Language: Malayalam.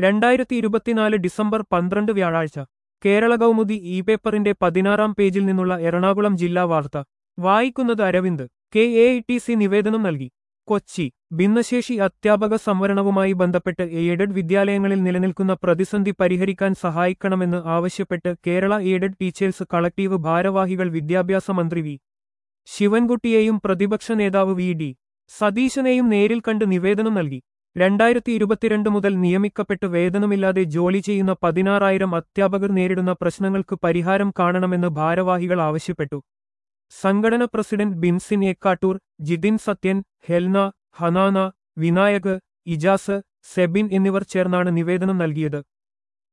രണ്ടായിരത്തി ഇരുപത്തിനാല് ഡിസംബർ പന്ത്രണ്ട് വ്യാഴാഴ്ച കേരള കൗമുദി ഇ പേപ്പറിന്റെ പതിനാറാം പേജിൽ നിന്നുള്ള എറണാകുളം ജില്ലാ വാർത്ത വായിക്കുന്നത് Aravind K A T C നിവേദനം നൽകി കൊച്ചി ഭിന്നശേഷി അധ്യാപക സംവരണവുമായി ബന്ധപ്പെട്ട് എയ്ഡഡ് വിദ്യാലയങ്ങളിൽ നിലനിൽക്കുന്ന പ്രതിസന്ധി പരിഹരിക്കാൻ സഹായിക്കണമെന്ന് ആവശ്യപ്പെട്ട് കേരള എയ്ഡഡ് ടീച്ചേഴ്സ് കളക്ടീവ് ഭാരവാഹികൾ വിദ്യാഭ്യാസ മന്ത്രി വി ശിവൻകുട്ടിയെയും പ്രതിപക്ഷ നേതാവ് വി ഡി സതീശനെയും നേരിൽ കണ്ട് നിവേദനം നൽകി രണ്ടായിരത്തി ഇരുപത്തിരണ്ട് മുതൽ നിയമിക്കപ്പെട്ട് വേതനമില്ലാതെ ജോലി ചെയ്യുന്ന പതിനാറായിരം അധ്യാപകർ നേരിടുന്ന പ്രശ്നങ്ങൾക്ക് പരിഹാരം കാണണമെന്ന് ഭാരവാഹികൾ ആവശ്യപ്പെട്ടു സംഘടന പ്രസിഡന്റ് ബിൻസിൻ ഏക്കാട്ടൂർ ജിതിൻ സത്യൻ ഹെൽന ഹനാന വിനായക് ഇജാസ് സെബിൻ എന്നിവർ ചേർന്നാണ് നിവേദനം നൽകിയത്